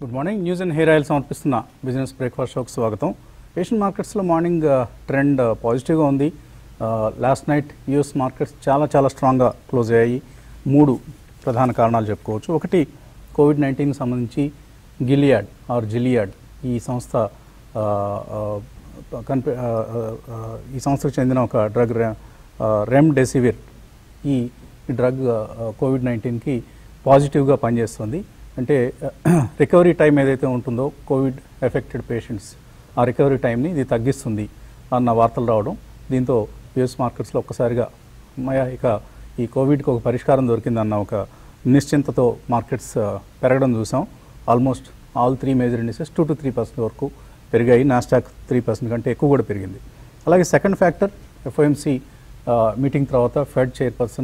Good morning news and hair oil సమర్పిస్తున్న business breakfast షోకి స్వాగతం ఏషియన్ మార్కెట్స్లో మార్నింగ్ ట్రెండ్ పాజిటివ్గా ఉంది లాస్ట్ నైట్ యూఎస్ మార్కెట్స్ చాలా చాలా స్ట్రాంగ్గా క్లోజ్ అయ్యాయి మూడు ప్రధాన కారణాలు చెప్పుకోవచ్చు ఒకటి కోవిడ్ నైన్టీన్కి సంబంధించి గిలియాడ్ ఆర్ జిలియాడ్ ఈ సంస్థ ఆ, ఆ, కనిపి ఆ, ఆ, ఆ, ఈ సంస్థకు చెందిన ఒక డ్రగ్ రెమ్డెసివిర్ ఈ డ్రగ్ కోవిడ్ నైన్టీన్కి పాజిటివ్గా పనిచేస్తుంది అంటే రికవరీ టైం ఏదైతే ఉంటుందో కోవిడ్ ఎఫెక్టెడ్ పేషెంట్స్ ఆ రికవరీ టైంని ఇది తగ్గిస్తుంది అన్న వార్తలు రావడం దీంతో యుఎస్ మార్కెట్స్లో ఒక్కసారిగా మయా ఇక ఈ కోవిడ్కి ఒక పరిష్కారం దొరికిందన్న ఒక నిశ్చింతతో మార్కెట్స్ ఆ, పెరగడం చూసాం almost all three major indices two to three percent వరకు పెరిగాయి నాస్టాక్ త్రీ పర్సెంట్ కంటే ఎక్కువ కూడా పెరిగింది అలాగే సెకండ్ ఫ్యాక్టర్ ఎఫ్ఓఎంసి మీటింగ్ తర్వాత ఫెడ్ చైర్పర్సన్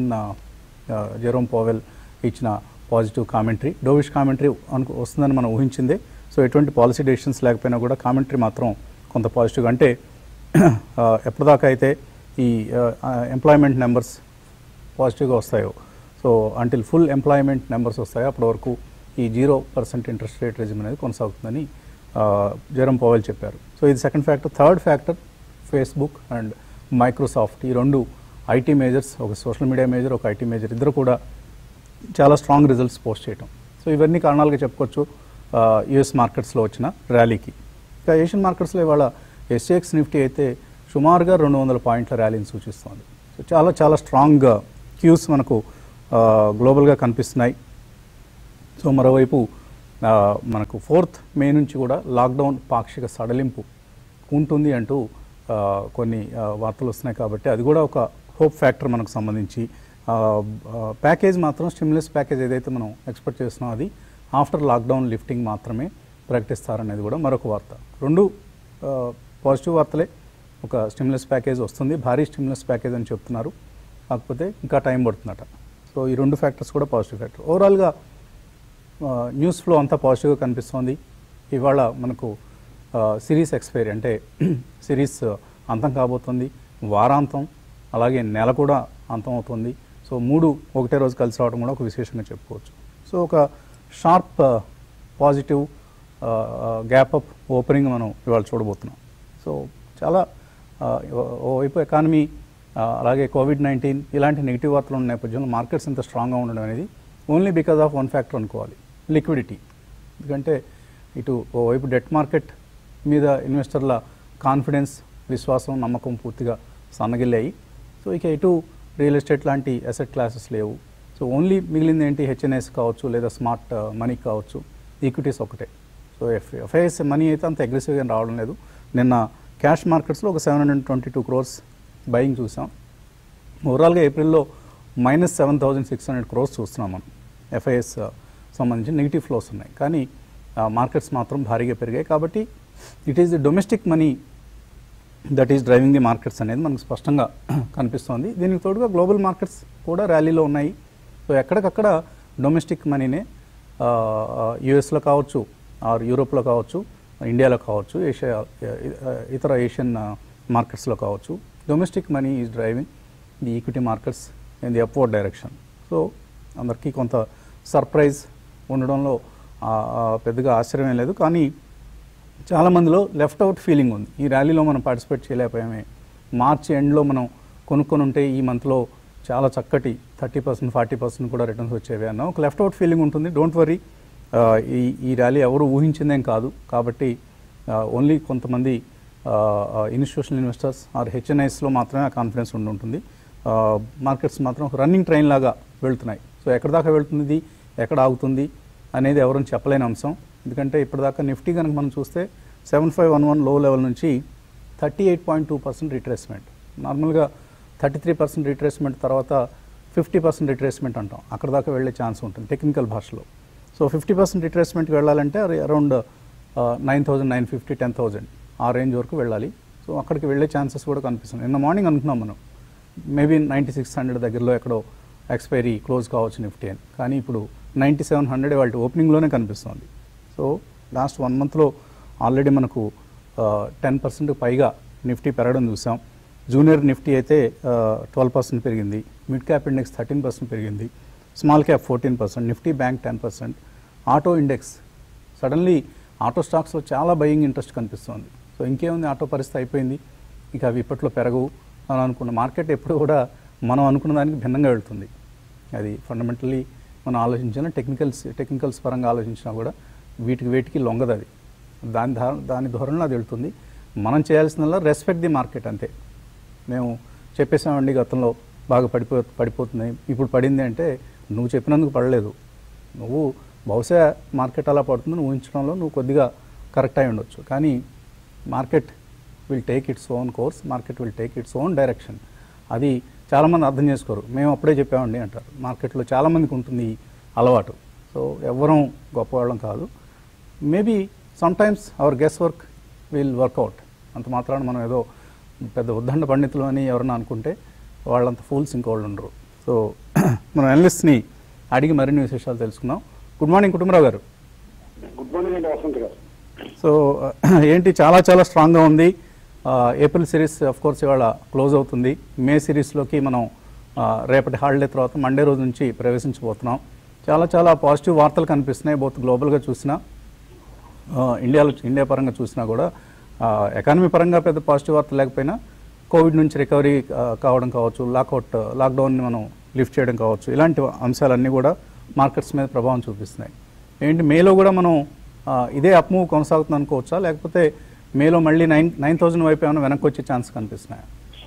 జెరోమ్ పోవెల్ ఇచ్చిన పాజిటివ్ కామెంటరీ డోవిష్ కామెంటరీ అనుకు వస్తుందని మనం ఊహించిందే సో ఎటువంటి పాలసీ డెసిషన్స్ లేకపోయినా కూడా కామెంటరీ మాత్రం కొంత పాజిటివ్గా అంటే ఆ, ఎప్పటిదాకా అయితే ఈ ఎంప్లాయ్మెంట్ నెంబర్స్ పాజిటివ్గా వస్తాయో so until full employment numbers వస్తాయో అప్పటి వరకు ఈ zero percent interest rate regime అనేది కొనసాగుతుందని జరం పవల్ చెప్పారు సో ఇది second factor third factor Facebook and Microsoft ఈ రెండు ఐటీ మేజర్స్ ఒక సోషల్ మీడియా మేజర్ ఒక ఐటీ మేజర్ ఇద్దరు కూడా చాలా స్ట్రాంగ్ రిజల్ట్స్ పోస్ట్ చేయటం సో ఇవన్నీ కారణాలుగా చెప్పుకోవచ్చు యుఎస్ మార్కెట్స్లో వచ్చిన ర్యాలీకి ఇక ఏషియన్ మార్కెట్స్లో ఇవాళ ఎస్ఏఎక్స్ నిఫ్టీ అయితే సుమారుగా రెండు వందల పాయింట్ల ర్యాలీని సూచిస్తోంది సో చాలా చాలా స్ట్రాంగ్ క్యూస్ మనకు ఆ, గ్లోబల్గా కనిపిస్తున్నాయి సో మరోవైపు ఆ, మనకు ఫోర్త్ మే నుంచి కూడా లాక్డౌన్ పాక్షిక సడలింపు ఉంటుంది అంటూ ఆ, కొన్ని ఆ, వార్తలు వస్తున్నాయి కాబట్టి అది కూడా ఒక హోప్ ఫ్యాక్టర్ మనకు సంబంధించి ఆ, ఆ, ప్యాకేజ్ మాత్రం స్టిమ్యులస్ ప్యాకేజ్ ఏదైతే మనం ఎక్స్పెక్ట్ చేస్తున్నాం అది ఆఫ్టర్ లాక్డౌన్ లిఫ్టింగ్ మాత్రమే ప్రకటిస్తారనేది కూడా మరొక వార్త రెండు ఆ, పాజిటివ్ వార్తలే ఒక స్టిమ్యులస్ ప్యాకేజ్ వస్తుంది భారీ స్టిమ్యులస్ ప్యాకేజ్ అని చెప్తున్నారు కాకపోతే ఇంకా టైం పడుతుందట సో ఈ రెండు ఫ్యాక్టర్స్ కూడా పాజిటివ్ ఫ్యాక్టర్ ఓవరాల్గా ఆ, న్యూస్ ఫ్లో అంతా పాజిటివ్గా కనిపిస్తోంది ఇవాళ మనకు ఆ, సిరీస్ ఎక్స్పైరీ అంటే సిరీస్ అంతం కాబోతుంది వారాంతం అలాగే నెల కూడా అంతం అవుతుంది సో మూడు ఒకటే రోజు కలిసి రావడం కూడా ఒక విశేషంగా చెప్పుకోవచ్చు సో ఒక sharp positive gap up opening మనం ఇవాళ చూడబోతున్నాం సో చాలా ఆ, ఓ- ఓవైపు ఎకానమీ ఆ, అలాగే కోవిడ్ నైన్టీన్ ఇలాంటి నెగిటివ్ వార్తలు ఉన్న నేపథ్యంలో మార్కెట్స్ ఇంత స్ట్రాంగ్గా ఉండడం అనేది only because of one factor అనుకోవాలి లిక్విడిటీ ఎందుకంటే ఇటు ఓవైపు డెట్ మార్కెట్ మీద ఇన్వెస్టర్ల కాన్ఫిడెన్స్ విశ్వాసం నమ్మకం పూర్తిగా సన్నగిల్లాయి సో ఇక ఇటు రియల్ ఎస్టేట్ లాంటి అసెట్ క్లాసెస్ లేవు సో ఓన్లీ మిగిలింది ఏంటి హెచ్ఎన్ఎస్ కావచ్చు లేదా స్మార్ట్ మనీ కావచ్చు ఈక్విటీస్ ఒకటే సో ఎఫ్ ఎఫ్ఐఎస్ మనీ అయితే అంత అగ్రెసివ్గా రావడం లేదు నిన్న క్యాష్ మార్కెట్స్లో ఒక seven hundred twenty two crores buying చూసాం ఓవరాల్గా ఏప్రిల్లో minus seven thousand six hundred crores చూస్తున్నాం మనం ఎఫ్ఐఎస్ సంబంధించి నెగిటివ్ ఫ్లోస్ ఉన్నాయి కానీ మార్కెట్స్ మాత్రం భారీగా పెరిగాయి కాబట్టి it is the domestic money that is driving the markets అనేది మనకు స్పష్టంగా కనిపిస్తోంది దీనికి తోడుగా గ్లోబల్ మార్కెట్స్ కూడా ర్యాలీలో ఉన్నాయి సో ఎక్కడికక్కడ డొమెస్టిక్ మనీనే యుఎస్లో కావచ్చు ఆర్ యూరోప్లో కావచ్చు ఇండియాలో కావచ్చు ఏషియా ఇతర ఏషియన్ మార్కెట్స్లో కావచ్చు domestic money is driving the equity markets in the upward direction so అందరికీ కొంత సర్ప్రైజ్ ఉండడంలో ఆ, ఆ, పెద్దగా ఆశ్చర్యం ఏం లేదు కానీ చాలా మందిలో లెఫ్ట్ అవుట్ ఫీలింగ్ ఉంది ఈ ర్యాలీలో మనం పార్టిసిపేట్ చేయలేకపోయామే మార్చి ఎండ్లో మనం కొనుక్కొని ఉంటే ఈ మంత్లో చాలా చక్కటి థర్టీ పర్సెంట్ ఫార్టీ పర్సెంట్ కూడా రిటర్న్స్ వచ్చేవి అన్న ఒక లెఫ్ట్ అవుట్ ఫీలింగ్ ఉంటుంది డోంట్ వరీ ఈ ఈ ర్యాలీ ఎవరు ఊహించిందేం కాదు కాబట్టి ఓన్లీ కొంతమంది ఇన్స్టిట్యూషనల్ ఇన్వెస్టర్స్ ఆర్ హెచ్ఎన్ఐస్లో మాత్రమే ఆ కాన్ఫిడెన్స్ ఉండి ఉంటుంది మార్కెట్స్ మాత్రం ఒక రన్నింగ్ ట్రైన్ లాగా వెళ్తున్నాయి సో ఎక్కడ దాకా వెళ్తుంది ఇది ఎక్కడ ఆగుతుంది అనేది ఎవరని చెప్పలేని అంశం ఎందుకంటే ఇప్పటిదాకా నిఫ్టీ కనుక మనం చూస్తే seven five one one low level నుంచి thirty eight point two percent retracement నార్మల్గా థర్టీ త్రీ పర్సెంట్ రిట్రేస్మెంట్ తర్వాత ఫిఫ్టీ పర్సెంట్ రిట్రేస్మెంట్ అంటాం అక్కడ దాకా వెళ్ళే ఛాన్స్ ఉంటుంది టెక్నికల్ భాషలో సో ఫిఫ్టీ పర్సెంట్ రిట్రేస్మెంట్కి వెళ్ళాలంటే around nine thousand nine fifty ten thousand ఆ రేంజ్ వరకు వెళ్ళాలి సో అక్కడికి వెళ్ళే ఛాన్సెస్ కూడా కనిపిస్తుంది నిన్న మార్నింగ్ అనుకున్నాం మనం మేబీ నైంటీ సిక్స్ హండ్రెడ్ దగ్గరలో ఎక్కడో ఎక్స్పైరీ క్లోజ్ కావచ్చు నిఫ్టీ అని కానీ ఇప్పుడు నైంటీ సెవెన్ హండ్రెడ్ వాళ్ళ ఓపెనింగ్లోనే కనిపిస్తుంది సో లాస్ట్ వన్ మంత్లో ఆల్రెడీ మనకు టెన్ పర్సెంట్ పైగా నిఫ్టీ పెరగడం చూసాం జూనియర్ నిఫ్టీ అయితే ట్వెల్వ్ పర్సెంట్ పెరిగింది mid cap index thirteen percent పెరిగింది small cap fourteen percent Nifty bank ten percent auto index suddenly auto స్టాక్స్లో చాలా బయింగ్ ఇంట్రెస్ట్ కనిపిస్తుంది సో ఇంకేముంది ఆటో పరిస్థితి అయిపోయింది ఇక అవి ఇప్పట్లో పెరగవు అని అనుకున్న మార్కెట్ ఎప్పుడు కూడా మనం అనుకున్న దానికి భిన్నంగా వెళ్తుంది అది ఫండమెంటల్లీ మనం ఆలోచించిన టెక్నికల్స్ టెక్నికల్స్ పరంగా ఆలోచించినా కూడా వీటికి వేటికి లొంగదు అది దాని ధా దాని ధోరణిలో అది వెళ్తుంది మనం చేయాల్సిందల్లా రెస్పెక్ట్ ది మార్కెట్ అంతే మేము చెప్పేసామండి గతంలో బాగా పడిపో పడిపోతుంది ఇప్పుడు పడింది అంటే నువ్వు చెప్పినందుకు పడలేదు నువ్వు బహుశా మార్కెట్ అలా పడుతుంది నువ్వు ఊహించడంలో నువ్వు కొద్దిగా కరెక్ట్ అయి ఉండొచ్చు కానీ market will take its own course market will take its own direction అది చాలామంది అర్థం చేసుకోరు మేము అప్పుడే చెప్పామండి అంటారు మార్కెట్లో చాలామందికి ఉంటుంది ఈ అలవాటు సో ఎవ్వరం గొప్పవాళ్ళం కాదు maybe sometimes our guess work will work out అంత మాత్రాన మనం ఏదో పెద్ద ఉద్దండ పండితులు అని ఎవరన్నా అనుకుంటే వాళ్ళంత ఫూల్స్ ఇంకోళ్ళు ఉండరు సో మనం అనలిస్ట్ని అడిగి మరిన్ని విశేషాలు తెలుసుకుందాం గుడ్ మార్నింగ్ కుటుంబరావు గారు గుడ్ మార్నింగ్ అండి వసంత్ గారు సో ఏంటి చాలా చాలా స్ట్రాంగ్గా ఉంది ఆ, ఏప్రిల్ సిరీస్ ఆఫ్ కోర్స్ ఇవాళ క్లోజ్ అవుతుంది మే సిరీస్లోకి మనం ఆ, రేపటి హాలిడే తర్వాత మండే రోజు నుంచి ప్రవేశించబోతున్నాం చాలా చాలా పాజిటివ్ వార్తలు కనిపిస్తున్నాయి బోత్ గ్లోబల్గా చూసినా ఆ, ఇండియాలో ఇండియా పరంగా చూసినా కూడా ఆ, ఎకానమీ పరంగా పెద్ద పాజిటివ్ వార్త లేకపోయినా కోవిడ్ నుంచి రికవరీ ఆ, కావడం కావచ్చు లాకౌట్ లాక్డౌన్ని మనం లిఫ్ట్ చేయడం కావచ్చు ఇలాంటి అంశాలన్నీ కూడా మార్కెట్స్ మీద ప్రభావం చూపిస్తున్నాయి ఏంటి మేలో కూడా మనం ఆ, ఇదే అప్ మూవ్ కొనసాగుతుంది అనుకోవచ్చా లేకపోతే మేలో మళ్ళీ నైన్ నైన్ థౌసండ్ వైపు ఏమైనా వెనక్కి వచ్చే ఛాన్స్ కనిపిస్తున్నాయా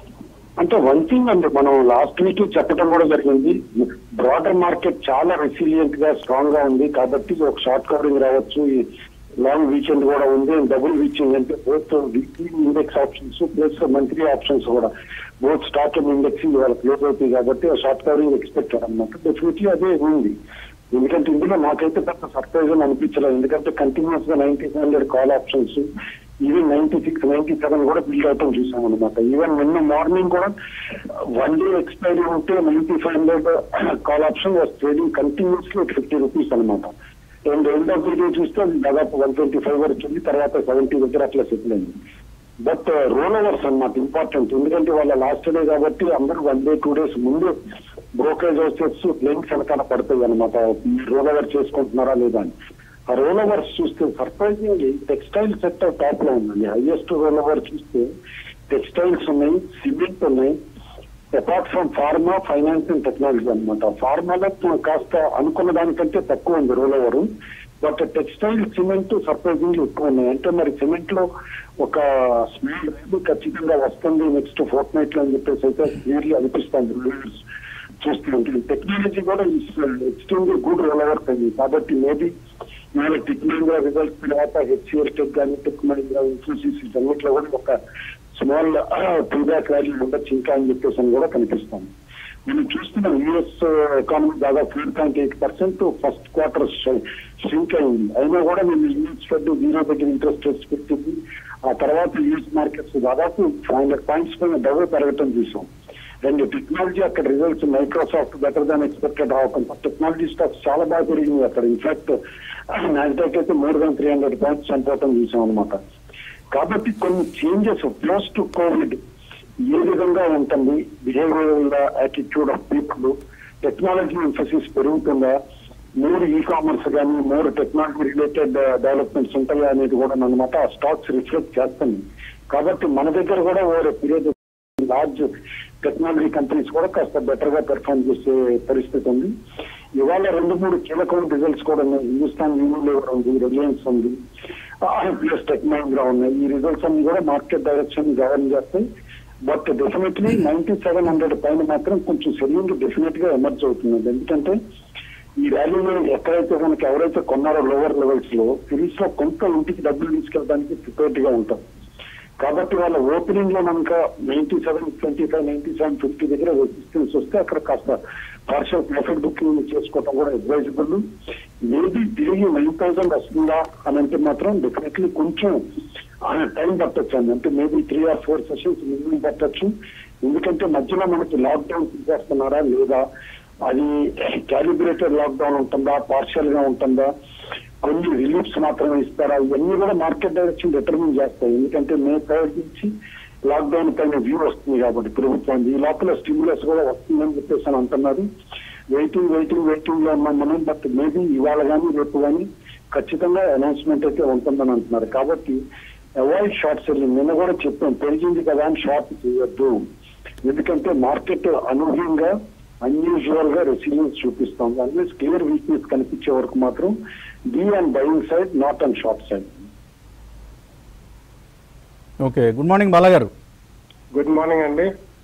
అంటే వన్ థింగ్ అండి మనం లాస్ట్ వీక్ చెప్పడం కూడా జరిగింది బ్రాడర్ మార్కెట్ చాలా రెసిలియంట్ గా స్ట్రాంగ్ గా ఉంది కాబట్టి ఒక షార్ట్ కవరింగ్ రావచ్చు ఈ లాంగ్ వీకెండ్ కూడా ఉంది డబుల్ వీకెండ్ అంటే both weekly index options plus monthly options కూడా బోత్ స్టాక్ అండ్ ఇండెక్స్ ఇవాళ క్లోజ్ అవుతాయి కాబట్టి ఆ షార్ట్ కవరింగ్ ఎక్స్పెక్టెడ్ అనమాట డెఫినెట్లీ అదే ఉంది ఎందుకంటే ఇందులో నాకైతే పెద్ద సర్ప్రైజ్ అని అనిపించలేదు ఎందుకంటే కంటిన్యూస్ గా ninety hundred call options even ninety six ninety seven కూడా బిల్డ్ అవటం చూసాం అనమాట ఈవెన్ నిన్న మార్నింగ్ కూడా వన్ డే ఎక్స్పైరీ ఉంటే ninety five hundred call option was trading continuous లో ఫిఫ్టీ రూపీస్ అనమాట and end of the day చూస్తే అది దాదాపు వన్ ట్వంటీ ఫైవ్ వరకు ఉంది తర్వాత సెవెంటీ దగ్గర అట్లా సెటిల్ అయింది బట్ రోల్ ఓవర్స్ అనమాట ఇంపార్టెంట్ ఎందుకంటే వాళ్ళ లాస్ట్ డే కాబట్టి అందరూ వన్ డే టూ డేస్ ముందు బ్రోకరేజ్ హౌసెస్ క్లెయిమ్స్ వెనకాల పడతాయి అనమాట రోల్ ఓవర్ చేసుకుంటున్నారా లేదా అని ఆ రోల్ ఓవర్స్ చూస్తే సర్ప్రైజింగ్ టెక్స్టైల్ సెక్టర్ టాప్ లో ఉందండి హైయెస్ట్ రోల్ ఓవర్ చూస్తే టెక్స్టైల్స్ ఉన్నాయి సిమెంట్ ఉన్నాయి apart from pharma finance and technology అనమాట ఫార్మాలో కాస్త అనుకున్న దానికంటే తక్కువ ఉంది roll over but textile cement surprising ఎక్కువ ఉన్నాయి అంటే మరి సిమెంట్ లో ఒక స్మెల్ రేపు ఖచ్చితంగా వస్తుంది నెక్స్ట్ ఫోర్త్ నైట్ లో అని చెప్పేసి అయితే క్లియర్లీ అనిపిస్తుంది రివ్యూస్ చూస్తుంటే టెక్నాలజీ కూడా ఎక్స్ట్రీమ్లీ గుడ్ రోల్ ఓవర్ అయింది కాబట్టి మేబీ ఇవాళ టెక్ మహీంద్రా రిజల్ట్స్ తర్వాత హెచ్సిఎల్ టెక్ కానీ టెక్ మహీంద్రా ఇన్ఫోసిస్ వీటన్నిటిలో కూడా ఒక స్మాల్ ఫీడ్బ్యాక్ వాల్యూ ఉండొచ్చు ఇంకా అని చెప్పేసి అని కూడా కనిపిస్తుంది మనం చూస్తున్నాం యుఎస్ ఎకానమీ దాదాపు four point eight percent first quarter shrink అయింది అయినా కూడా మేము యూఎస్ ఫెడ్ జీరో దగ్గర ఇంట్రెస్ట్ రేట్స్ పెట్టింది ఆ తర్వాత యూఎస్ మార్కెట్స్ దాదాపు ఫైవ్ హండ్రెడ్ పాయింట్స్ పైన డబుల్ పెరగటం చూసాం రెండు టెక్నాలజీ అక్కడ results Microsoft better than expected రావటం టెక్నాలజీ స్టాక్స్ చాలా బాగా పెరిగింది అక్కడ ఇన్ఫాక్ట్ నాస్డాక్ అయితే more than three hundred points చనిపోవటం చూసాం అనమాట కాబట్టి కొన్ని చేంజెస్ పోస్ట్ కోవిడ్ ఏ విధంగా ఉంటుంది behavioural attitude of people technology emphasis పెరుగుతుందా మోర్ ఈ కామర్స్ కానీ మోర్ టెక్నాలజీ రిలేటెడ్ డెవలప్మెంట్స్ ఉంటాయా అనేది కూడా అనమాట ఆ స్టాక్స్ రిఫ్లెక్ట్ చేస్తుంది కాబట్టి మన దగ్గర కూడా over period large technology companies కూడా కాస్త బెటర్ గా పెర్ఫార్మ్ చేసే పరిస్థితి ఉంది ఇవాళ రెండు మూడు కీలకమైన రిజల్ట్స్ కూడా ఉన్నాయి హిందుస్థాన్ యూనిలివర్ ఉంది రిలయన్స్ ఉంది ప్లస్ టెక్ మహీంద్రా ఉన్నాయి ఈ రిజల్ట్స్ అన్ని కూడా మార్కెట్ డైరెక్షన్ గవర్న్ చేస్తాయి but definitely ninety seven hundred పైన మాత్రం కొంచెం సెల్లింగ్ డెఫినెట్ గా ఎమర్జ్ అవుతుంది ఎందుకంటే ఈ ర్యాలీలో ఎక్కడైతే మనకి ఎవరైతే కొన్నారో లోవర్ లెవెల్స్ లో సిరీస్ లో కొంత ఇంటికి డబ్బులు తీసుకెళ్ళడానికి ప్రిపేర్డ్ గా ఉంటాం కాబట్టి వాళ్ళ ఓపెనింగ్ లో మనక ninety seven twenty five ninety seven fifty దగ్గర రెసిస్టెన్స్ వస్తే అక్కడ కాస్త పార్షల్ ప్రాఫిట్ బుకింగ్ చేసుకోవడం కూడా అడ్వైజబుల్ మేబీ తిరిగి నైన్ థౌసండ్ వస్తుందా అని అంటే మాత్రం డెఫినెట్లీ కొంచెం టైం పట్టొచ్చు అండి అంటే maybe three or four sessions minimum పట్టొచ్చు ఎందుకంటే మధ్యలో మనకి లాక్డౌన్ తీసేస్తున్నారా లేదా అది క్యాలిబ్రేటెడ్ లాక్డౌన్ ఉంటుందా పార్షియల్ గా ఉంటుందా కొన్ని రిలీఫ్స్ మాత్రమే ఇస్తారా ఇవన్నీ కూడా మార్కెట్ డైరెక్షన్ డిటర్మిన్ చేస్తాయి ఎందుకంటే మే థర్డ్ నుంచి లాక్డౌన్ పైన వ్యూ వస్తుంది కాబట్టి ప్రభుత్వం ఈ లోపల స్టిమ్యులస్ కూడా వస్తుందని చెప్పేసి అని అంటున్నారు వెయిటింగ్ వెయిటింగ్ వెయిటింగ్ లో ఉన్నాం మనం బట్ మేబీ ఇవాళ కానీ రేపు కానీ ఖచ్చితంగా అనౌన్స్మెంట్ అయితే ఉంటుందని అంటున్నారు కాబట్టి అవాయిడ్ షార్ట్ సెల్లింగ్ నిన్న కూడా చెప్పాం పెరిగింది కదా అని షార్ట్ చేయొద్దు ఎందుకంటే మార్కెట్ అనూహ్యంగా అన్యూజువల్ గా రెసిలియన్స్ చూపిస్తాం అన్లెస్ క్లియర్ వీక్నెస్ కనిపించే వరకు మాత్రం be on buying side not on short side okay good morning బాలాగారు గుడ్ మార్నింగ్ అండి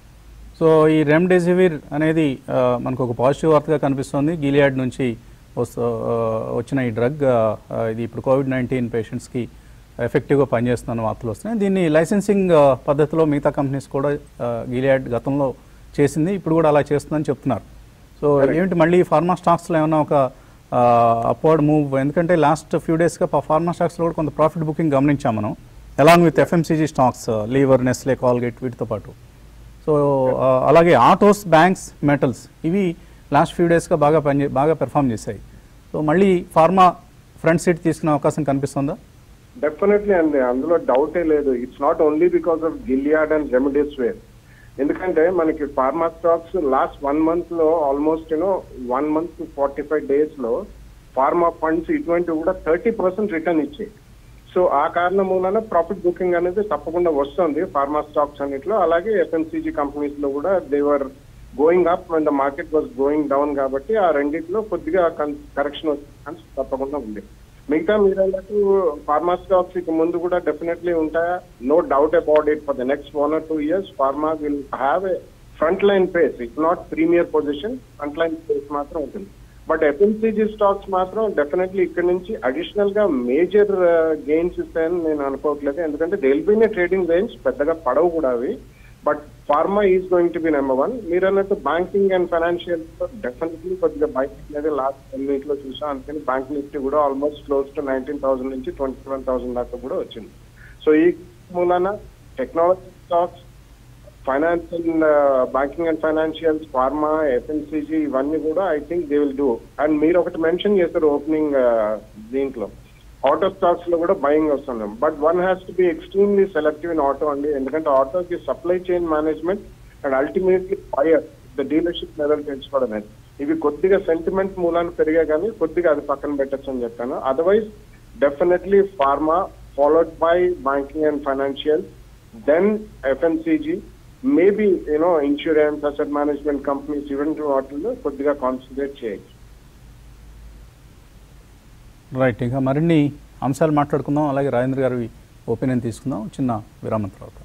సో ఈ రెమ్డెసివిర్ అనేది ఆ, మనకు ఒక పాజిటివ్ వార్తగా కనిపిస్తుంది గిలియాడ్ నుంచి వస్తు ఆ, వచ్చిన ఈ డ్రగ్ ఆ, ఆ, ఇది ఇప్పుడు కోవిడ్ నైన్టీన్ పేషెంట్స్కి ఎఫెక్టివ్గా పనిచేస్తున్న వార్తలు వస్తున్నాయి దీన్ని లైసెన్సింగ్ ఆ, పద్ధతిలో మిగతా కంపెనీస్ కూడా ఆ, గిలియాడ్ గతంలో చేసింది ఇప్పుడు కూడా అలా చేస్తుందని చెప్తున్నారు సో ఏమిటి మళ్ళీ ఫార్మా స్టాక్స్లో ఏమైనా ఒక అప్వర్డ్ మూవ్ ఎందుకంటే లాస్ట్ ఫ్యూ డేస్గా ఫార్మా స్టాక్స్లో కూడా కొంత ప్రాఫిట్ బుకింగ్ గమనించాం మనం along with FMCG stocks lever Nestle Colgate వీటితో పాటు సో ఆ, అలాగే ఆటోస్ బ్యాంక్స్ మెటల్స్ ఇవి లాస్ట్ ఫ్యూ డేస్గా బాగా పని బాగా పెర్ఫామ్ చేశాయి సో మళ్ళీ ఫార్మా ఫ్రంట్ సీట్ తీసుకునే అవకాశం కనిపిస్తుందా డెఫినెట్లీ అండి అందులో డౌటే లేదు it's not only because of Gilead and remdesivir ఎందుకంటే మనకి pharma stocks last one month లో almost you know one month forty five days లో ఫార్మా ఫండ్స్ ఇటువంటివి కూడా థర్టీ పర్సెంట్ రిటర్న్ ఇచ్చాయి సో ఆ కారణం మూలన ప్రాఫిట్ బుకింగ్ అనేది తప్పకుండా వస్తుంది ఫార్మా స్టాక్స్ అన్నిట్లో అలాగే ఎఫ్ఎన్సీజీ కంపెనీస్ లో కూడా they were going up and the market was going down కాబట్టి ఆ రెండిట్లో కొద్దిగా కరెక్షన్ వచ్చే తప్పకుండా ఉంది మిగతా మీరు అన్నట్టు ఫార్మా స్టాక్స్ ఇక ముందు కూడా డెఫినెట్లీ ఉంటాయా no doubt about it for the next one or two years pharma will have a front line pace it not premier position front line pace మాత్రం ఉంటుంది బట్ ఎఫ్ఎంసీజీ స్టాక్స్ మాత్రం definitely ఇక్కడ నుంచి additional గా major gains ఇస్తాయని నేను అనుకోవట్లేదు ఎందుకంటే రైల్వేనే ట్రేడింగ్ రేంజ్ పెద్దగా పడవు కూడా అవి but pharma is going to be number one మీరు అన్నట్టు బ్యాంకింగ్ అండ్ ఫైనాన్షియల్ డెఫినెట్లీ కొద్దిగా బయట అనేది లాస్ట్ వన్ వీక్ లో చూసాం అందుకని బ్యాంక్ నిఫ్టీ కూడా almost close to nineteen thousand నుంచి ట్వంటీ సెవెన్ థౌసండ్ దాకా కూడా వచ్చింది సో ఈ మూలాన technology stocks finance and banking and financials pharma FMCG ఇవన్నీ కూడా I think they will do and మీరు ఒకటి మెన్షన్ చేశారు ఓపెనింగ్ దీంట్లో ఆటో స్టాక్స్ లో కూడా బయింగ్ వస్తున్నాం but one has to be extremely selective in auto అండి ఎందుకంటే ఆటోకి supply chain management and ultimately fire the dealership level పెంచుకోవడం అనేది ఇవి కొద్దిగా సెంటిమెంట్ మూలాన్ని పెరిగా కానీ కొద్దిగా అది పక్కన పెట్టచ్చు అని చెప్పాను otherwise definitely pharma followed by banking and financial then FMCG maybe you know insurance asset management companies ఇటువంటి వాటిల్లో కొద్దిగా కాన్సన్ట్రేట్ చేయొచ్చు రైట్ ఇంకా మరిన్ని అంశాలు మాట్లాడుకుందాం అలాగే రాజేంద్ర గారి ఒపీనియన్ తీసుకుందాం చిన్న విరామం తర్వాత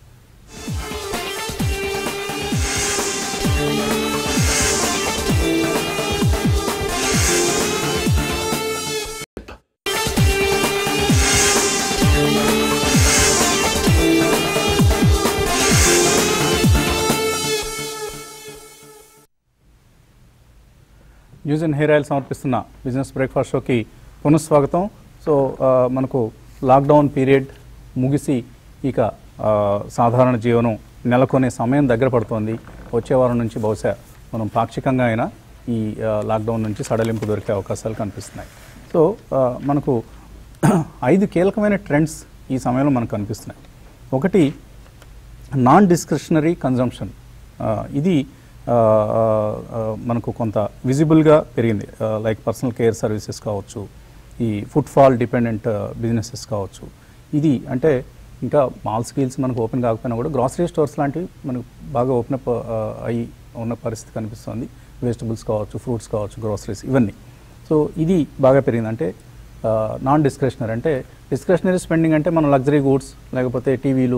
న్యూస్ అండ్ హెయిర్ ఆయిల్ సమర్పిస్తున్న బిజినెస్ బ్రేక్ఫాస్ట్ షోకి పునఃస్వాగతం సో ఆ, మనకు లాక్డౌన్ పీరియడ్ ముగిసి ఇక ఆ, సాధారణ జీవనం నెలకొనే సమయం దగ్గర పడుతోంది వచ్చే వారం నుంచి బహుశా మనం పాక్షికంగా అయినా ఈ ఆ, లాక్డౌన్ నుంచి సడలింపు దొరికే అవకాశాలు కనిపిస్తున్నాయి సో ఆ, మనకు ఐదు కీలకమైన ట్రెండ్స్ ఈ సమయంలో మనకు కనిపిస్తున్నాయి ఒకటి నాన్ డిస్క్రిషనరీ కన్జంప్షన్ ఇది ఆ, ఆ, ఆ, మనకు కొంత విజిబుల్గా పెరిగింది లైక్ పర్సనల్ కేర్ సర్వీసెస్ కావచ్చు ఈ ఫుట్ఫాల్ డిపెండెంట్ బిజినెసెస్ కావచ్చు ఇది అంటే ఇంకా మాల్ స్కీల్స్ మనకు ఓపెన్ కాకపోయినా కూడా గ్రాసరీ స్టోర్స్ లాంటివి మనకు బాగా ఓపెన్ అప్ అయ్యి ఉన్న పరిస్థితి కనిపిస్తుంది వెజిటబుల్స్ కావచ్చు ఫ్రూట్స్ కావచ్చు గ్రాసరీస్ ఇవన్నీ సో ఇది బాగా పెరిగింది అంటే నాన్ డిస్క్రిషనరీ అంటే డిస్క్రిషనరీ స్పెండింగ్ అంటే మన లగ్జరీ గూడ్స్ లేకపోతే టీవీలు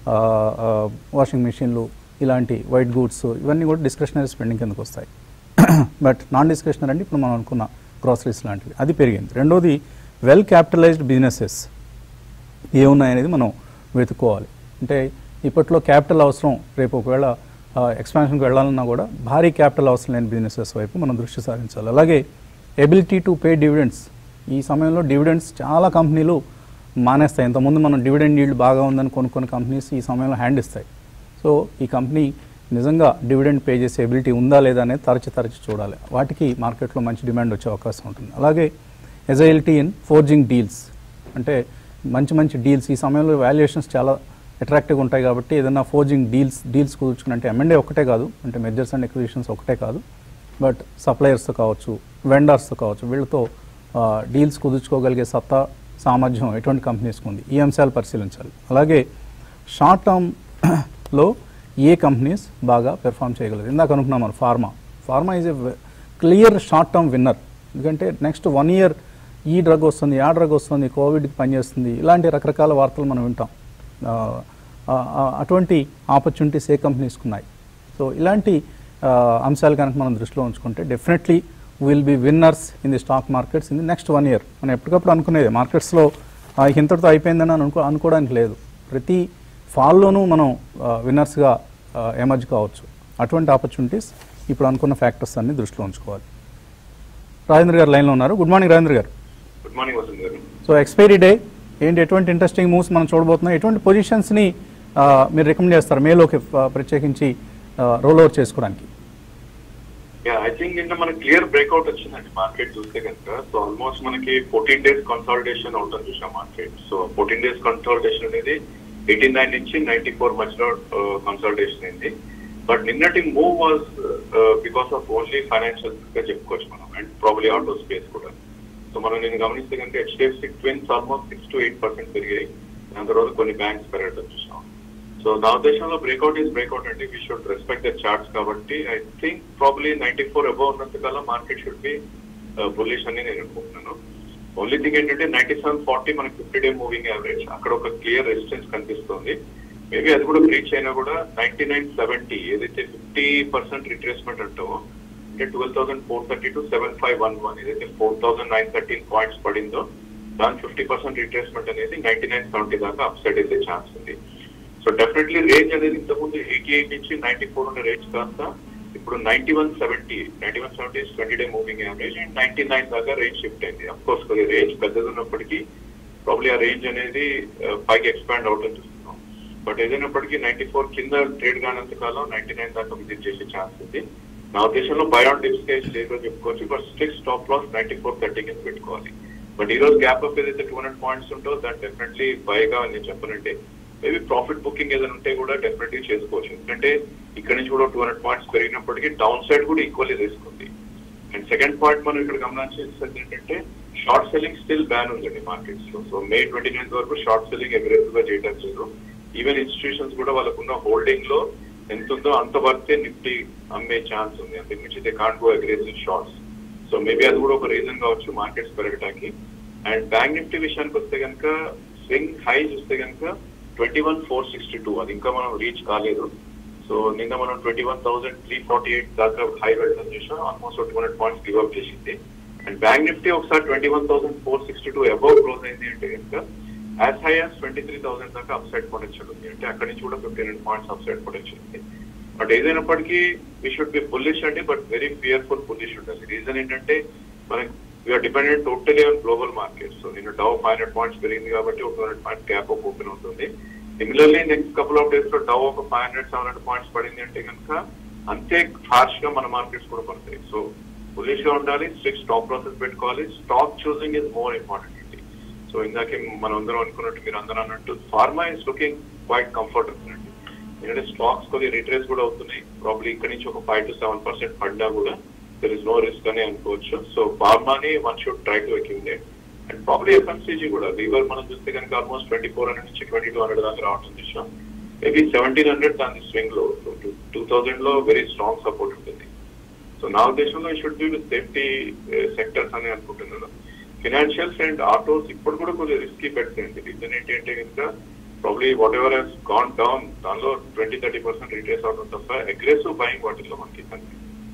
వాషింగ్ మెషిన్లు ఇలాంటి వైట్ గూడ్స్ ఇవన్నీ కూడా డిస్క్రిషనరీ స్పెండింగ్ కిందకు వస్తాయి బట్ నాన్ డిస్క్రిషనరీ అంటే ఇప్పుడు మనం అనుకున్న గ్రాసరీస్ లాంటివి అది పెరిగింది రెండోది వెల్ క్యాపిటలైజ్డ్ బిజినెసెస్ ఏమున్నాయనేది మనం వెతుక్కోవాలి అంటే ఇప్పట్లో క్యాపిటల్ అవసరం రేపు ఒకవేళ ఎక్స్పాన్షన్కి వెళ్ళాలన్నా కూడా భారీ క్యాపిటల్ అవసరం లేని బిజినెసెస్ వైపు మనం దృష్టి సారించాలి అలాగే ఎబిలిటీ టు పే డివిడెండ్స్ ఈ సమయంలో డివిడెండ్స్ చాలా కంపెనీలు మానేస్తాయి ఇంతకుముందు మనం డివిడెండ్ ఈల్డ్ బాగా ఉందని కొనుక్కున్న కంపెనీస్ ఈ సమయంలో హ్యాండ్ ఇస్తాయి సో ఈ కంపెనీ నిజంగా డివిడెండ్ పే చేసే ఎబిలిటీ ఉందా లేదా అనేది తరచి తరచి చూడాలి వాటికి మార్కెట్లో మంచి డిమాండ్ వచ్చే అవకాశం ఉంటుంది అలాగే ఎజైలిటీ ఇన్ ఫోర్జింగ్ డీల్స్ అంటే మంచి మంచి డీల్స్ ఈ సమయంలో వాల్యుయేషన్స్ చాలా అట్రాక్టివ్గా ఉంటాయి కాబట్టి ఏదైనా ఫోర్జింగ్ డీల్స్ డీల్స్ కుదుర్చుకుని అంటే ఎంఎండే ఒకటే కాదు అంటే మెజర్స్ అండ్ ఎక్విజిషన్స్ ఒకటే కాదు బట్ సప్లయర్స్తో కావచ్చు వెండర్స్తో కావచ్చు వీళ్ళతో డీల్స్ కుదుర్చుకోగలిగే సత్తా సామర్థ్యం ఎటువంటి కంపెనీస్కి ఉంది ఈ అంశాలు పరిశీలించాలి అలాగే షార్ట్ టర్మ్లో ఏ కంపెనీస్ బాగా పెర్ఫామ్ చేయగలరు ఇందాక అనుకున్నాం మనం pharma pharma is a clear short term winner ఎందుకంటే నెక్స్ట్ వన్ ఇయర్ ఈ డ్రగ్ వస్తుంది ఆ డ్రగ్ వస్తుంది కోవిడ్కి పనిచేస్తుంది ఇలాంటి రకరకాల వార్తలు మనం వింటాం ఆ, ఆ, ఆ, అటువంటి ఆపర్చునిటీస్ ఏ కంపెనీస్కి ఉన్నాయి సో ఇలాంటి ఆ, అంశాలు కనుక మనం దృష్టిలో ఉంచుకుంటే definitely will be winners in the stock markets in the next one year మనం ఎప్పటికప్పుడు అనుకునేది మార్కెట్స్లో ఇంతటితో అయిపోయిందని అనుకో అనుకోవడానికి లేదు ప్రతి ఫాల్లోనూ మనం విన్నర్స్గా ఎమర్జ్ కావచ్చు అటువంటి ఆపర్చునిటీస్ ఇప్పుడు అనుకున్న ఫ్యాక్టర్స్ అన్ని దృష్టిలో ఉంచుకోవాలి రాజేంద్ర గారు లైన్లో ఉన్నారు గుడ్ మార్నింగ్ రాజేంద్ర గారు గుడ్ మార్నింగ్ వసంత్ గారు సో ఎక్స్పైరీ డే ఏంటి ఎటువంటి ఇంట్రెస్టింగ్ మూవ్స్ మనం చూడబోతున్నాం ఎటువంటి పొజిషన్స్ని మీరు రికమెండ్ చేస్తారు మేలోకి ఆ, ప్రత్యేకించి రోల్ ఓవర్ చేసుకోవడానికి యా ఐ థింక్ నిన్న మనకి క్లియర్ బ్రేక్అవుట్ వచ్చిందండి మార్కెట్ చూస్తే కనుక సో ఆల్మోస్ట్ మనకి ఫోర్టీన్ డేస్ కన్సాలిడేషన్ అవుతుంది చూసాం market so fourteen days consolidation అనేది ఎయిటీ నైన్ నుంచి నైన్టీ ఫోర్ మధ్యలో కన్సాలిడేషన్ అయింది బట్ నిన్నటి move was because of only financial గా చెప్పుకోవచ్చు మనం అండ్ ప్రాబ్లీ ఆటో స్పేస్ కూడా సో మనం నేను గమనిస్తే కనుక HDFC twins almost six to eight percent పెరిగాయి దాని తర్వాత కొన్ని బ్యాంక్స్ పెరగడం చూసాం సో నా ఉద్దేశంలో బ్రేక్అవుట్ ఈస్ బ్రేక్అవుట్ అండి we should respect the charts కాబట్టి I think probably ninety four above ఉన్నంత కాలం మార్కెట్ షుడ్ బి బుల్లిష్ అని నేను అనుకుంటున్నాను ఓన్లీ థింగ్ ఏంటంటే నైన్టీ సెవెన్ ఫార్టీ మనకి ఫిఫ్టీ డే మూవింగ్ యావరేజ్ అక్కడ ఒక క్లియర్ రెసిస్టెన్స్ కనిపిస్తుంది మేబీ అది కూడా బ్రీచ్ అయినా కూడా నైన్టీ నైన్ సెవెంటీ ఏదైతే ఫిఫ్టీ పర్సెంట్ రిట్రేస్మెంట్ అంటామో అంటే twelve thousand four thirty to seven five one one ఏదైతే four thousand nine thirteen points పడిందో దాని ఫిఫ్టీ పర్సెంట్ రిట్రేస్మెంట్ అనేది నైన్టీ నైన్ సెవెంటీ దాకా అప్ సైడ్ వెళ్ళే ఛాన్స్ ఉంది సో డెఫినెట్లీ రేంజ్ అనేది ఇంతకుముందు ఎయిటీ ఎయిట్ నుంచి నైన్టీ ఫోర్ ఉన్న రేంజ్ కాస్త ఇప్పుడు ninety one seventy ninety one seventy twenty day moving average and ninety nine దాకా రేంజ్ షిఫ్ట్ అయింది అఫ్ కోర్స్ కొద్దిగా రేంజ్ పెద్దది ఉన్నప్పటికీ ప్రాబ్లీ ఆ రేంజ్ అనేది ఆ, పైకి ఎక్స్పాండ్ అవుతుంది చూస్తున్నాం బట్ ఏదైనప్పటికీ నైన్టీ ఫోర్ కింద ట్రేడ్ కానంత కాలం నైన్టీ నైన్ దాకా విజిట్ చేసే ఛాన్స్ ఉంది నా ఉద్దేశంలో బయాన్ డిప్ స్టేజ్ లేదు చెప్పుకోవచ్చు but stick stop loss ninety four thirty కింద పెట్టుకోవాలి బట్ ఈ రోజు గ్యాప్ అప్ ఏదైతే టూ హండ్రెడ్ పాయింట్స్ ఉంటో దాన్ని డెఫినెట్లీ బైగా నేను చెప్పనంటే మేబీ ప్రాఫిట్ బుకింగ్ ఏదైనా ఉంటే కూడా డెఫినెట్లీ చేసుకోవచ్చు ఎందుకంటే ఇక్కడ నుంచి కూడా టూ హండ్రెడ్ పాయింట్స్ పెరిగినప్పటికీ డౌన్ సైడ్ కూడా ఈక్వల్లీ రిస్క్ ఉంది అండ్ సెకండ్ పాయింట్ మనం ఇక్కడ గమనించేది ఏంటంటే షార్ట్ సెల్లింగ్ స్టిల్ బ్యాన్ ఉందండి మార్కెట్స్ లో సో మే ట్వంటీ నైన్త్ వరకు షార్ట్ సెల్లింగ్ అగ్రెసివ్ గా చేయడం లేదు ఈవెన్ ఇన్స్టిట్యూషన్స్ కూడా వాళ్ళకున్న హోల్డింగ్ లో ఎంత ఉందో అంత వరకే నిఫ్టీ అమ్మే ఛాన్స్ ఉంది అంతకు మించి they can't go aggressive shorts so maybe అది కూడా ఒక రీజన్ కావచ్చు మార్కెట్స్ పెరగడానికి అండ్ బ్యాంక్ నిఫ్టీ విషయానికి వస్తే కనుక స్వింగ్ హై చూస్తే కనుక twenty one four sixty two అది ఇంకా మనం రీచ్ కాలేదు సో నిన్న మనం twenty one thousand three forty eight దాకా హై వెళ్ళడం చేసాం almost two hundred points give up చేసింది అండ్ బ్యాంక్ నిఫ్టీ ఒకసారి twenty one thousand four sixty two above close అయింది అంటే కనుక as high as twenty three thousand దాకా అప్ సైడ్ పొటెన్షియల్ ఉంది అంటే అక్కడి నుంచి కూడా fifteen hundred points up side potential ఉంది బట్ ఏదైనప్పటికీ వీ షుడ్ బి బుల్లిష్ అండి బట్ వెరీ ఫియర్ఫుల్ బుల్లిష్ ఉండాలి రీజన్ ఏంటంటే మనకి we are dependent totally on global market so నేను డౌ ఫైవ్ హండ్రెడ్ పాయింట్స్ పెరిగింది కాబట్టి ఒక two hundred point gap up open ఉంటుంది similarly next couple of days లో డౌ ఒక five hundred seven hundred points పడింది అంటే కనుక అంతే హార్ష్ గా మన మార్కెట్స్ కూడా పడతాయి సో బులిష్ గా ఉండాలి స్ట్రిక్ట్ స్టాక్ ప్రాసెస్ పెట్టుకోవాలి stock choosing is more important అండి సో ఇందాకే మనం అందరం అనుకున్నట్టు మీరు అందరూ అన్నట్టు pharma is looking quite comfortable అండి ఎందుకంటే స్టాక్స్ కొద్దిగా రిట్రేస్ కూడా అవుతున్నాయి ప్రాబ్లీ ఇక్కడ నుంచి ఒక ఫైవ్ టు సెవెన్ పర్సెంట్ పడ్డా కూడా దర్ ఇస్ నో రిస్క్ అని అనుకోవచ్చు సో ఫార్మాని one should try to accumulate and probably FMCG కూడా లీవర్ మనం చూస్తే కనుక ఆల్మోస్ట్ ట్వంటీ ఫోర్ హండ్రెడ్ నుంచి ట్వంటీ టూ హండ్రెడ్ దాకా రావడం చూసాం మేబీ సెవెంటీన్ హండ్రెడ్ దాని స్వింగ్ లో టూ థౌసండ్ లో వెరీ స్ట్రాంగ్ సపోర్ట్ ఉంటుంది సో నా ఉద్దేశంలో should be with safety sectors అని అనుకుంటున్నాను ఫినాన్షియల్స్ అండ్ ఆటోస్ ఇప్పుడు కూడా కొద్దిగా రిస్కీ పెట్టండి రీజన్ ఏంటి అంటే కనుక probably whatever has gone down దానిలో ట్వంటీ థర్టీ పర్సెంట్ రిటైర్స్ అవడం తప్ప అగ్రెసివ్ బయింగ్ వాటిల్లో మనకి కనిపిస్తుంది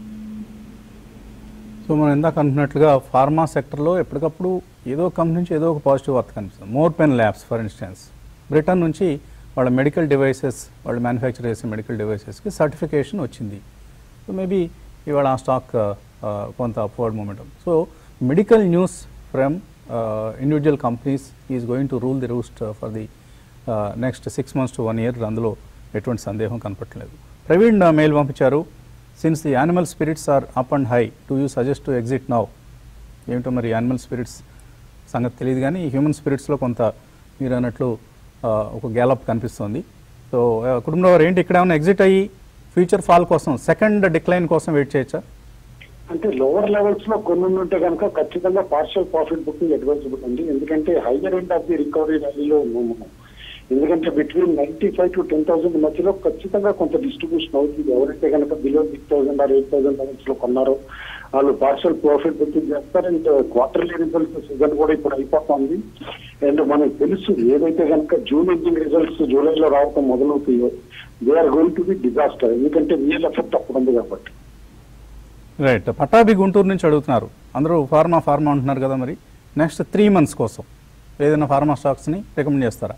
సో మనం ఇందాక అనుకున్నట్లుగా ఫార్మా సెక్టర్లో ఎప్పటికప్పుడు ఏదో ఒక కంపెనీ నుంచి ఏదో ఒక పాజిటివ్ వార్త కనిపిస్తుంది Morepen Labs for instance Britain నుంచి వాళ్ళ మెడికల్ డివైసెస్ వాళ్ళు మ్యానుఫ్యాక్చర్ చేసే మెడికల్ డివైసెస్కి సర్టిఫికేషన్ వచ్చింది సో మేబీ ఇవాళ ఆ స్టాక్ కొంత upward momentum so medical news from individual companies is going to rule the roost for the next six months to one year అందులో ఎటువంటి సందేహం కనపట్లేదు ప్రవీణ్ మెయిల్ పంపించారు since the animal spirits are up and high do you suggest to exit now ఏమిటో మరి animal spirits సంగతి తెలియదు కానీ హ్యూమన్ స్పిరిట్స్లో కొంత మీరు అన్నట్లు ఆ, ఒక గ్యాలప్ కనిపిస్తుంది సో ఆ, కుటుంబంలో వారు ఏంటి ఇక్కడ ఏమైనా ఎగ్జిట్ అయ్యి ఫ్యూచర్ ఫాల్ కోసం సెకండ్ డిక్లైన్ కోసం వెయిట్ చేయొచ్చా అంటే లోవర్ లెవెల్స్ లో కొన్ని ఉంటే కనుక ఖచ్చితంగా పార్షియల్ ప్రాఫిట్ బుకింగ్ అడ్వైజబుల్ అండి ఎందుకంటే higher end of the recovery ర్యాలీలో ఉన్నాము మనం. ఎందుకంటే between ninety five to ten thousand మధ్యలో ఖచ్చితంగా కొంత డిస్ట్రిబ్యూషన్ అవుతుంది ఎవరైతే కనుక below six thousand or eight thousand levels లో కొన్నారో వాళ్ళు పార్షియల్ ప్రాఫిట్ బుకింగ్ చేస్తారు అండ్ క్వార్టర్లీ రిజల్ట్స్ సీజన్ కూడా ఇప్పుడు అయిపోతుంది అండ్ మనకు తెలుసు ఏదైతే కనుక జూన్ ఎండింగ్ రిజల్ట్స్ జూలైలో రావటం మొదలవుతాయో they are going to be disaster ఎందుకంటే రియల్ ఎఫెక్ట్ అప్పుడు ఉంది కాబట్టి రైట్ పటాభి గుంటూరు నుంచి అడుగుతున్నారు అందరూ ఫార్మా ఫార్మా అంటున్నారు కదా మరి నెక్స్ట్ త్రీ మంత్స్ కోసం ఏదైనా ఫార్మా స్టాక్స్ని రికమెండ్ చేస్తారా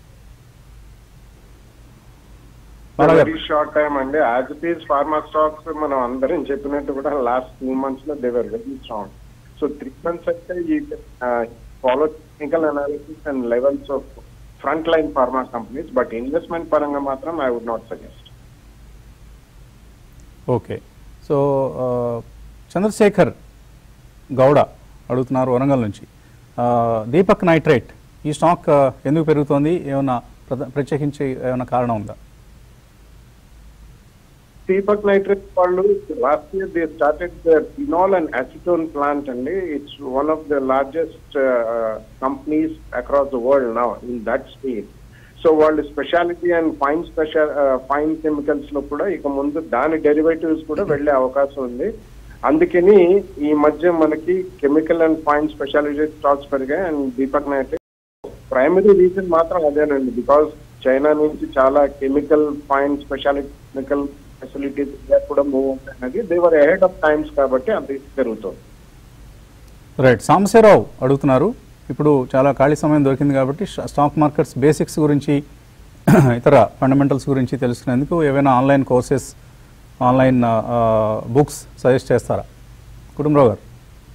బాలా గారు. వెరీ షార్ట్ టైం అండి as it is pharma stocks మనం అందరం చెప్పినట్టు కూడా లాస్ట్ టూ మంత్స్ లో they were very strong so three months అయితే ఈ follow technical analysis and levels of front line pharma companies but investment పరంగా మాత్రం I would not suggest okay so ఆ, చంద్రశేఖర్ గౌడ అడుగుతున్నారు వరంగల్ నుంచి ఆ, దీపక్ నైట్రేట్ ఈ స్టాక్ ఆ, ఎందుకు పెరుగుతోంది ఏమైనా ప్రధ- ప్రత్యేకించి ఏమైనా కారణం ఉందా దీపక్ నైట్రేట్ వాళ్ళు last year they started phenol and acetone plant అండి it's one of the largest companies across the world now in that space so వాళ్ళు speciality and fine special fine chemicals లో కూడా ఇక ముందు దాని డెరివేటివ్స్ కూడా వెళ్లే అవకాశం ఉంది అందుకని ఈ మధ్య మనకి chemical and fine speciality stocks పెరిగాయి and Deepak Nitrite primary reason మాత్రం అదేనండి బికాస్ చైనా నుంచి చాలా chemical fine speciality chemical facilities కూడా మూవ్ అవుతాయన్నది దేవర్ అహెడ్ ఆఫ్ టైమ్స్ కాబట్టి అది పెరుగుతుంది రైట్ సాంబశివరావు అడుగుతున్నారు ఇప్పుడు చాలా ఖాళీ సమయం దొరికింది కాబట్టి స్టా- స్టాక్ మార్కెట్స్ బేసిక్స్ గురించి ఇతర ఫండమెంటల్స్ గురించి తెలుసుకునేందుకు ఏవైనా online courses online books suggest చేస్తారా కుటుంబరావు గారు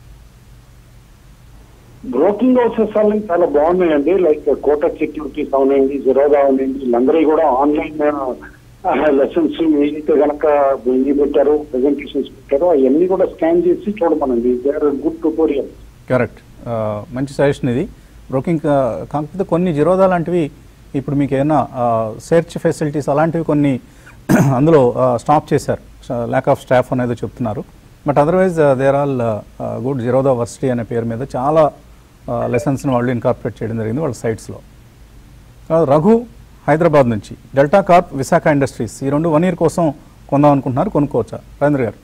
బ్రోకింగ్ హౌసెస్ అన్ని చాలా బాగున్నాయండి లైక్ కోటక్ సెక్యూరిటీస్ అవునండి జిరోదా అవునండి వీళ్ళందరూ కూడా ఆన్లైన్ లెసన్స్ ఏదైతే కనుక ఇవి పెట్టారో ప్రెజెంటేషన్స్ పెట్టారో అవన్నీ కూడా స్కాన్ చేసి చూడమనండి they are good tutorial correct మంచి సజెషన్ ఇది బ్రోకింగ్ కాకపోతే కొన్ని జిరోదా లాంటివి ఇప్పుడు మీకు ఏమైనా సెర్చ్ ఫెసిలిటీస్ అలాంటివి కొన్ని అందులో స్టాప్ చేశారు ల్యాక్ ఆఫ్ స్టాఫ్ అనేది చెప్తున్నారు but otherwise they're all good Zerodha Varsity అనే పేరు మీద చాలా లెసన్స్ని వాళ్ళు ఇన్కార్పొరేట్ చేయడం జరిగింది వాళ్ళ సైట్స్లో రఘు హైదరాబాద్ నుంచి డెల్టా కార్ప్ విశాఖ ఇండస్ట్రీస్ ఈ రెండు వన్ ఇయర్ కోసం కొందాం అనుకుంటున్నారు కొనుక్కోవచ్చా రాజేంద్ర గారు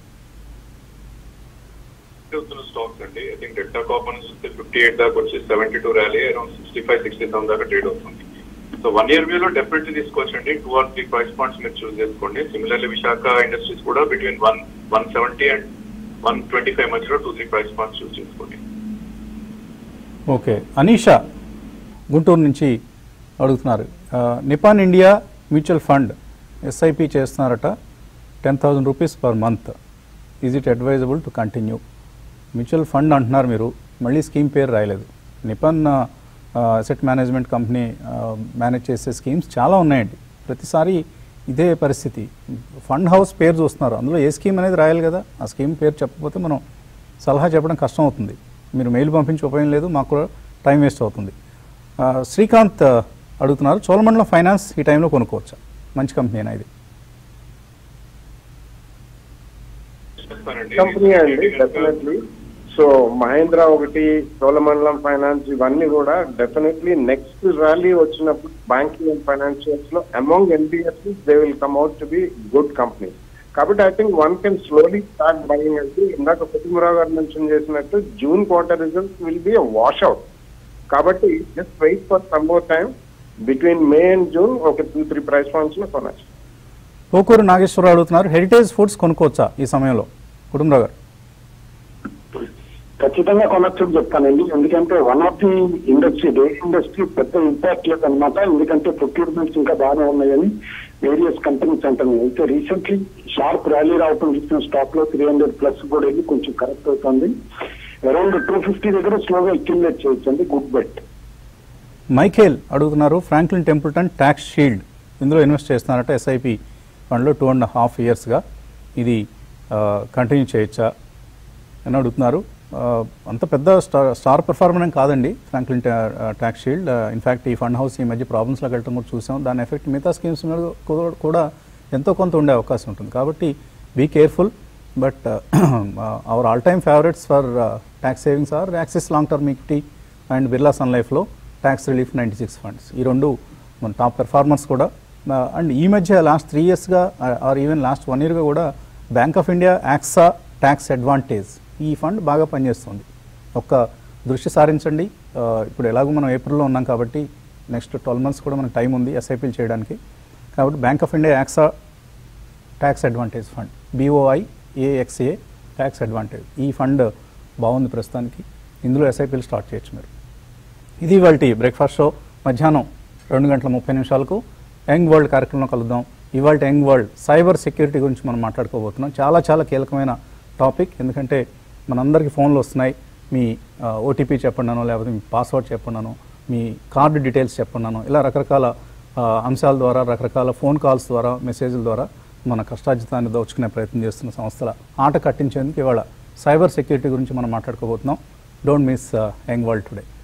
అవుతున్న స్టాక్స్ అండి ఐ థింక్ డెల్టా కాపర్ చూస్తే ఫిఫ్టీ ఎయిట్ దాకా వచ్చి seventy two rally around sixty five sixty seven దాకా ట్రేడ్ అవుతుంది సో వన్ ఇయర్ వ్యూలో డెఫినెట్లీ తీసుకోవచ్చండి two or three price points మీరు చూస్ చేసుకోండి సిమిలర్లీ విశాఖ ఇండస్ట్రీస్ కూడా between one one seventy and one twenty five మధ్యలో two three price points choose చేసుకోండి okay Anisha Guntur నుంచి అడుగుతున్నారు ఆ, Nippon India mutual fund SIP చేస్తున్నారట ten thousand rupees per month is it advisable to continue mutual fund అంటున్నారు మీరు మళ్ళీ scheme పేరు రాయలేదు Nippon asset management company manage చేసే స్కీమ్స్ చాలా ఉన్నాయండి ప్రతిసారి ఇదే పరిస్థితి ఫండ్ హౌస్ పేరు చూస్తున్నారు అందులో ఏ స్కీమ్ అనేది రాయాలి కదా ఆ స్కీమ్ పేరు చెప్పకపోతే మనం సలహా చెప్పడం కష్టం అవుతుంది మీరు మెయిల్ పంపించి ఉపయోగం లేదు మాకు కూడా టైం వేస్ట్ అవుతుంది ఆ, శ్రీకాంత్ ఆ, అడుగుతున్నారు చోళమండలం ఫైనాన్స్ ఈ టైంలో కొనుక్కోవచ్చా మంచి కంపెనీనా ఇది చెప్తానండి కంపెనీ అండి డెఫినెట్లీ సో మహేంద్ర ఒకటి చోళమండలం ఫైనాన్స్ ఇవన్నీ కూడా డెఫినెట్లీ నెక్స్ట్ ర్యాలీ వచ్చినప్పుడు బ్యాంకింగ్ అండ్ ఫైనాన్షియల్స్ లో among NBFC they will come out to be good company కాబట్టి I think one can slowly start buying అంటే ఇందాక కుటుంబరావు గారు మెన్షన్ చేసినట్టు June quarter results will be wash out కాబట్టి just wait for some more time between May and June ఒక two three price points లో కొనచ్చు పోకూరు నాగేశ్వరరావు అడుగుతున్నారు హెరిటేజ్ ఫుడ్స్ కొనుక్కోవచ్చా ఈ సమయంలో కుటుంబరావు గారు ఖచ్చితంగా కొనొచ్చు చెప్తానండి ఎందుకంటే one of the industry dairy industry పెద్ద ఇంపాక్ట్ లేదన్నమాట ఎందుకంటే ప్రొక్యూర్మెంట్స్ ఇంకా బాగానే ఉన్నాయని వేరియస్ కంపెనీస్ అంటున్నాయి అయితే రీసెంట్లీ షార్ప్ ర్యాలీ రావటం చూసిన స్టాక్ లో త్రీ హండ్రెడ్ ప్లస్ కూడా వెళ్ళి కొంచెం కరెక్ట్ అవుతుంది అరౌండ్ టూ ఫిఫ్టీ దగ్గర స్లోగా అక్యుములేట్ చేయొచ్చండి గుడ్ బెట్ మైఖేల్ అడుగుతున్నారు ఫ్రాంక్లిన్ టెంపుల్టన్ ట్యాక్స్ షీల్డ్ ఇందులో ఇన్వెస్ట్ చేస్తున్నారట ఎస్ఐపి ఫండ్లో టూ అండ్ హాఫ్ ఇయర్స్గా ఇది కంటిన్యూ చేయొచ్చా అని అడుగుతున్నారు ఆ, అంత పెద్ద స్టార్ స్టార్ పెర్ఫార్మర్ ఏం కాదండి ఫ్రాంక్లిన్ ట్యాక్స్ షీల్డ్ ఇన్ఫ్యాక్ట్ ఈ ఫండ్ హౌస్ ఈ మధ్య ప్రాబ్లమ్స్లోకి వెళ్ళడం కూడా చూసాం దాని ఎఫెక్ట్ మిగతా స్కీమ్స్ మీద కూడా- కూడా ఎంతో కొంత ఉండే అవకాశం ఉంటుంది కాబట్టి be careful but our all time favourites for tax savings are Axis long term equity and Birla Sun లైఫ్లో tax relief ninety six funds ఈ రెండు మన టాప్ పెర్ఫార్మర్స్ కూడా అండ్ ఈ మధ్య లాస్ట్ త్రీ ఇయర్స్గా ఆర్ ఈవెన్ లాస్ట్ వన్ ఇయర్గా కూడా Bank of India AXA tax advantage ఈ ఫండ్ బాగా పనిచేస్తుంది ఒక్క దృష్టి సారించండి ఆ, ఇప్పుడు ఎలాగో మనం ఏప్రిల్లో ఉన్నాం కాబట్టి నెక్స్ట్ ట్వెల్వ్ మంత్స్ కూడా మనకు టైం ఉంది ఎస్ఐపీలు చేయడానికి కాబట్టి Bank of India AXA tax advantage fund BOI AXA tax advantage ఈ ఫండ్ బాగుంది ప్రస్తుతానికి ఇందులో ఎస్ఐపీలు స్టార్ట్ చేయొచ్చు మీరు ఇది ఇవాళ బ్రేక్ఫాస్ట్ షో మధ్యాహ్నం రెండు గంటల ముప్పై నిమిషాలకు యంగ్ వరల్డ్ కార్యక్రమంలో కలుద్దాం ఇవాళ యంగ్ వరల్డ్ సైబర్ సెక్యూరిటీ గురించి మనం మాట్లాడుకోబోతున్నాం చాలా చాలా కీలకమైన టాపిక్ ఎందుకంటే మనందరికీ ఫోన్లు వస్తున్నాయి మీ ఓటీపీ చెప్పండానో లేకపోతే మీ పాస్వర్డ్ చెప్పండానో మీ కార్డు డీటెయిల్స్ చెప్పండానో ఇలా రకరకాల ఆ, అంశాల ద్వారా రకరకాల ఫోన్ కాల్స్ ద్వారా మెసేజ్ల ద్వారా మన కష్టార్జితాన్ని దోచుకునే ప్రయత్నం చేస్తున్న సంస్థల ఆట కట్టించేందుకు ఇవాళ సైబర్ సెక్యూరిటీ గురించి మనం మాట్లాడుకోబోతున్నాం don't miss Young World today